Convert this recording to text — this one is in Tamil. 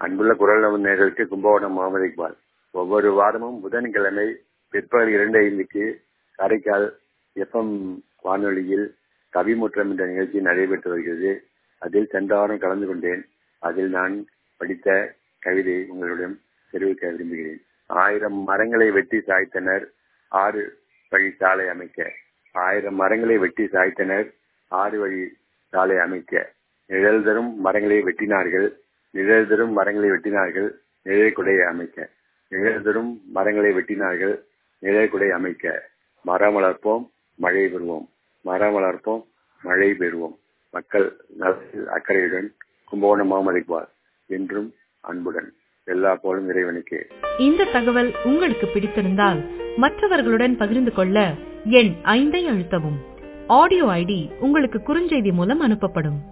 அன்புள்ள குரல் நமது நேர்களுக்கு கும்பகோணம் முகமது இக்பால் ஒவ்வொரு வாரமும் புதன்கிழமை பிற்பகல் இரண்டு ஐந்துக்கு காரைக்கால் எஃப்எம் வானொலியில் கவிமுற்றம் என்ற நிகழ்ச்சி நடைபெற்று வருகிறது அதில் சென்ற வாரம் கலந்து கொண்டேன் அதில் நான் படித்த கவிதை உங்களிடம் தெரிவிக்க விரும்புகிறேன் ஆயிரம் மரங்களை வெட்டி சாய்த்தனர் ஆறு வழி சாலை அமைக்க ஆயிரம் மரங்களை வெட்டி சாய்த்தனர் ஆறு வழி சாலை அமைக்க நிழல் தரும் மரங்களை வெட்டினார்கள் நிழல் தரும் மரங்களை வெட்டினார்கள் நிழற்குடை அமைக்க நிழல் தரும் மரங்களை வெட்டினார்கள் நிழற்குடை அமைக்க மரம் வளர்ப்போம் மழை பெறுவோம் மரம் வளர்ப்போம் மழை பெறுவோம் மக்கள் நலத்தில் அக்கறையுடன் கும்பகோணம் முகமது இக்பால் என்றும் அன்புடன் எல்லா போலும் இறைவனுக்கே இந்த தகவல் உங்களுக்கு பிடித்திருந்தால் மற்றவர்களுடன் பகிர்ந்து கொள்ள எண் ஐந்தை அழுத்தவும் ஆடியோ ஐடி உங்களுக்கு குறுஞ்செய்தி மூலம் அனுப்பப்படும்